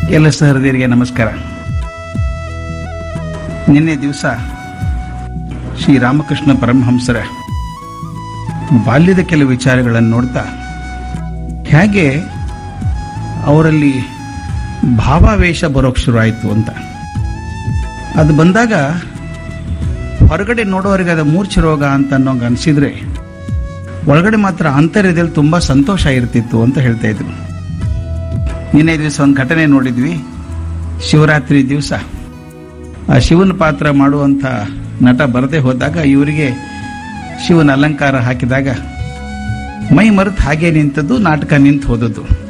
ಎಲ್ಲ ಸಹೃದಯರಿಗೆ ನಮಸ್ಕಾರ ನಿನ್ನೆ ದಿವಸ ಶ್ರೀ ರಾಮಕೃಷ್ಣ ಪರಮಹಂಸರ ಬಾಲ್ಯದ ಕೆಲವು ವಿಚಾರಗಳನ್ನು ನೋಡ್ತಾ ಹೇಗೆ ಅವರಲ್ಲಿ ಭಾವಾವೇಶ ಬರೋಕ್ಕೆ ಶುರು ಆಯಿತು ಅಂತ ಅದು ಬಂದಾಗ ಹೊರಗಡೆ ನೋಡೋರಿಗೆ ಅದು ಮೂರ್ಛೆ ರೋಗ ಅಂತ ಅನ್ನೋಂಗೆ ಅನಿಸಿದ್ರೆ ಒಳಗಡೆ ಮಾತ್ರ ಆಂತರ್ಯದಲ್ಲಿ ತುಂಬ ಸಂತೋಷ ಇರ್ತಿತ್ತು ಅಂತ ಹೇಳ್ತಾ ಇದ್ರು ನಿನ್ನೆ ದಿವಸ ಒಂದು ಘಟನೆ ನೋಡಿದ್ವಿ ಶಿವರಾತ್ರಿ ದಿವಸ ಆ ಶಿವನ ಪಾತ್ರ ಮಾಡುವಂಥ ನಟ ಬರದೇ ಹೋದಾಗ ಇವರಿಗೆ ಶಿವನ ಅಲಂಕಾರ ಹಾಕಿದಾಗ ಮೈ ಮರೆತು ಹಾಗೆ ನಿಂತದ್ದು ನಾಟಕ ನಿಂತು ಹೋದದ್ದು